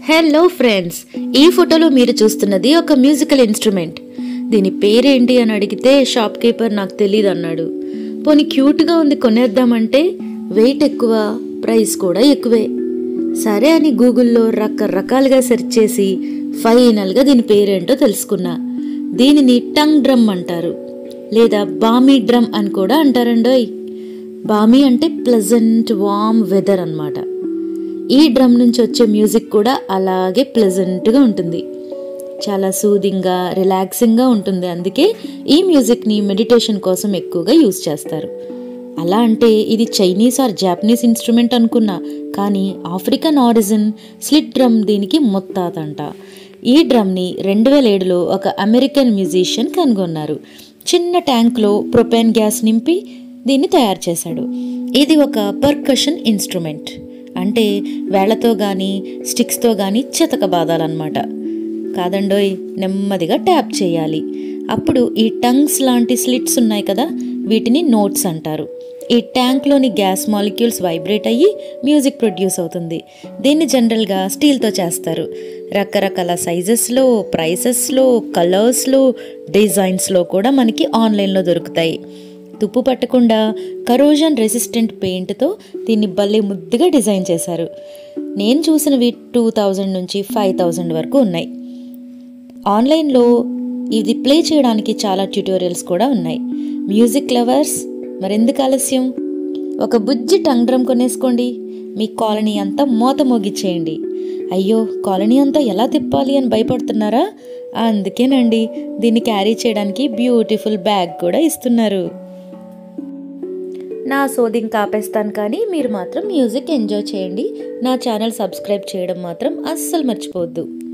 hello friends ఈ ఫోటోలో మీరు చూస్తున్నది ఒక మ్యూజికల్ ఇన్స్ట్రుమెంట్ దీని పేరేంటి అని అడిగితే షాప్ కీపర్ నాకు తెలియదు అన్నాడు పోనీ క్యూట్గా ఉంది కొనేద్దామంటే వెయిట్ ఎక్కువ ప్రైస్ కూడా ఎక్కువే సరే అని గూగుల్లో రకరకాలుగా సెర్చ్ చేసి ఫైనల్గా దీని పేరేంటో తెలుసుకున్నా దీనిని టంగ్ డ్రమ్ అంటారు లేదా బామీ డ్రమ్ అని కూడా అంటారండోయ్ బామీ అంటే ప్లెజెంట్ వామ్ వెదర్ అన్నమాట ఈ డ్రమ్ నుంచి వచ్చే మ్యూజిక్ కూడా అలాగే ప్లెజెంట్గా ఉంటుంది చాలా సూదింగ్గా రిలాక్సింగ్గా ఉంటుంది అందుకే ఈ మ్యూజిక్ని మెడిటేషన్ కోసం ఎక్కువగా యూజ్ చేస్తారు అలా అంటే ఇది చైనీస్ ఆర్ జాపనీస్ ఇన్స్ట్రుమెంట్ అనుకున్నా కానీ ఆఫ్రికన్ ఆరిజిన్ స్లిట్ డ్రమ్ దీనికి మొత్తాతంట ఈ డ్రమ్ని రెండు వేల ఏడులో ఒక అమెరికన్ మ్యూజిషియన్ కనుగొన్నారు చిన్న ట్యాంక్లో ప్రొపెన్ గ్యాస్ నింపి దీన్ని తయారు చేశాడు ఇది ఒక పర్కషన్ ఇన్స్ట్రుమెంట్ అంటే వేళ్లతో కానీ స్టిక్స్తో కానీ చితక బాదాలన్నమాట కాదండోయ్ నెమ్మదిగా ట్యాప్ చేయాలి అప్పుడు ఈ టంగ్స్ లాంటి స్లిట్స్ ఉన్నాయి కదా వీటిని నోట్స్ అంటారు ఈ ట్యాంక్లోని గ్యాస్ మాలిక్యూల్స్ వైబ్రేట్ అయ్యి మ్యూజిక్ ప్రొడ్యూస్ అవుతుంది దీన్ని జనరల్గా స్టీల్తో చేస్తారు రకరకాల సైజెస్లో ప్రైసెస్లో కలర్స్లో డిజైన్స్లో కూడా మనకి ఆన్లైన్లో దొరుకుతాయి తుప్పు పట్టకుండా కరోజన్ రెసిస్టెంట్ పెయింట్తో దీన్ని భలే ముద్దుగా డిజైన్ చేశారు నేను చూసినవి టూ థౌజండ్ నుంచి ఫైవ్ థౌజండ్ వరకు ఉన్నాయి ఆన్లైన్లో ఇది ప్లే చేయడానికి చాలా ట్యూటోరియల్స్ కూడా ఉన్నాయి మ్యూజిక్ లవర్స్ మరెందుకు ఆలస్యం ఒక బుజ్జి టంగ్ డ్రమ్ కొనేసుకోండి మీ కాలనీ అంతా మోత మోగిచ్చేయండి అయ్యో కాలనీ అంతా ఎలా తిప్పాలి అని భయపడుతున్నారా అందుకేనండి దీన్ని క్యారీ చేయడానికి బ్యూటిఫుల్ బ్యాగ్ కూడా ఇస్తున్నారు నా సోదింగ్ కాపేస్తాను కానీ మీరు మాత్రం మ్యూజిక్ ఎంజాయ్ చేయండి నా ఛానల్ సబ్స్క్రైబ్ చేయడం మాత్రం అస్సలు మర్చిపోవద్దు